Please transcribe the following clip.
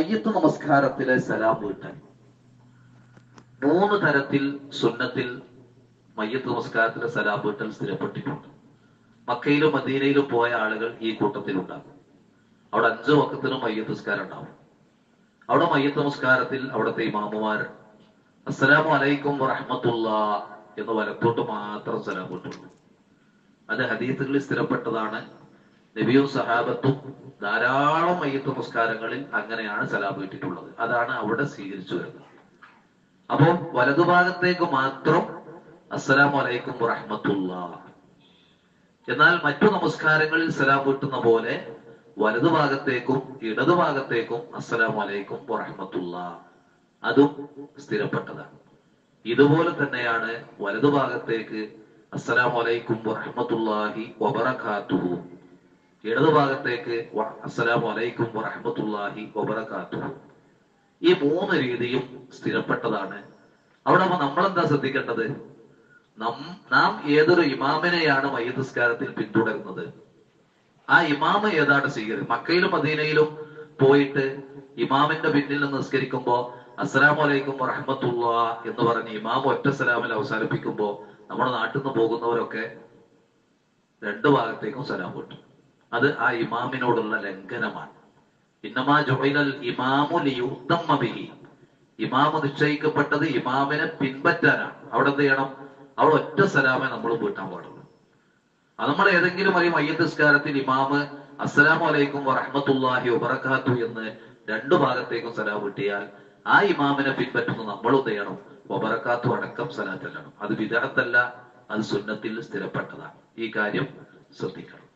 മയ്യത്ത് നമസ്കാരത്തിലെ സലാം വീട്ടൽ മൂന്ന് തരത്തിൽ സുന്നത്തിൽ മയ്യത്ത് നമസ്കാരത്തിലെ സലാം വീട്ടൽ സ്ഥിരപ്പെട്ടിട്ടുണ്ട് മക്കയിലും മദീനയിലും പോയ ആളുകൾ ഈ കൂട്ടത്തിലുണ്ടാകും അവിടെ അഞ്ച് വക്കത്തിനും മയ്യത്ത് നമസ്കാരം ഉണ്ടാവും അവിടെ മയ്യത്ത് നമസ്കാരത്തിൽ അവിടുത്തെ ഇമാമുമാർ അസ്സലാമു അലൈക്കും വറഹ്മത്തുള്ള എന്ന് വലത്തോട്ട് മാത്രം സലാം വീട്ടുള്ളൂ അത് ഹദീസുകളിൽ സ്ഥിരപ്പെട്ടതാണ് നബിയും സഹാബത്തും ധാരാളം മയ്യത്ത് നമസ്കാരങ്ങളിൽ അങ്ങനെയാണ് സലാം വീട്ടിട്ടുള്ളത് അതാണ് അവിടെ സ്വീകരിച്ചു വരുന്നത് അപ്പോൾ വലതുഭാഗത്തേക്ക് മാത്രം അസ്സലാമു അലൈക്കും വറഹ്മത്തുള്ള എന്നാൽ മറ്റു നമസ്കാരങ്ങളിൽ സലാം വീട്ടുന്ന പോലെ വലതുഭാഗത്തേക്കും ഇടതുഭാഗത്തേക്കും അസ്സലാമു അലൈക്കും വറഹ്മത്തുള്ള അതും സ്ഥിരപ്പെട്ടതാണ് ഇതുപോലെ തന്നെയാണ് വലതുഭാഗത്തേക്ക് അസ്സലാമു അലൈക്കും വറഹ്മത്തുള്ളാഹി വബറകാതുഹു ഇടതുഭാഗത്തേക്ക് വ- അസ്സലാമു അലൈക്കും വറഹ്മത്തുള്ളാഹി വബറകാതുഹു ഈ മൂന്ന് രീതിയും സ്ഥിരപ്പെട്ടതാണ് അവിടെ അപ്പൊ നമ്മളെന്താ ശ്രദ്ധിക്കേണ്ടത് നം- നാം ഏതൊരു ഇമാമിനെയാണ് മയ്യസ്കാരത്തിൽ പിന്തുടരുന്നത് ആ ഇമാമ ഏതാണ് സ്വീകരിക്കുന്നത് മക്കയിലും മദീനയിലും പോയിട്ട് ഇമാമിന്റെ പിന്നിൽ നിന്ന് നിസ്കരിക്കുമ്പോ അസ്സലാമു അലൈക്കും വറഹ്മത്തുള്ള എന്ന് പറഞ്ഞ് ഇമാം ഒറ്റ സലാമിൽ അവസാനിപ്പിക്കുമ്പോ നമ്മുടെ നാട്ടിൽ നിന്ന് പോകുന്നവരൊക്കെ രണ്ടു ഭാഗത്തേക്കും സലാം കിട്ടും അത് ആ ഇമാമിനോടുള്ള ലംഘനമാണ് ഇന്നമാ ജുഇലൽ ഇമാമു ലിയുത്തമ്മ ബിഹി ഇമാമ് നിശ്ചയിക്കപ്പെട്ടത് ഇമാമിനെ പിൻപറ്റാനാണ് അവിടെ എന്ത് ചെയ്യണം അവിടെ ഒറ്റ സലാമെ നമ്മൾ വീട്ടാൻ പാടുള്ളൂ അത് നമ്മൾ ഏതെങ്കിലും ഒരു മയ്യത്തിസ്കാരത്തിൽ ഇമാമ് അസ്സലാമു അലൈക്കും വറഹ്മത്തുള്ളാഹി വബറകാത്തു എന്ന് രണ്ടു ഭാഗത്തേക്കും സലാം കിട്ടിയാൽ ആ ഇമാമിനെ പിൻപറ്റുന്ന നമ്മൾ എന്ത് ചെയ്യണം വബറക്കാത്തു അടക്കം സലാത്തല്ലണം അത് വിദഗ്ധല്ല അത് സുന്നത്തിൽ സ്ഥിരപ്പെട്ടതാണ് ഈ കാര്യം ശ്രദ്ധിക്കണം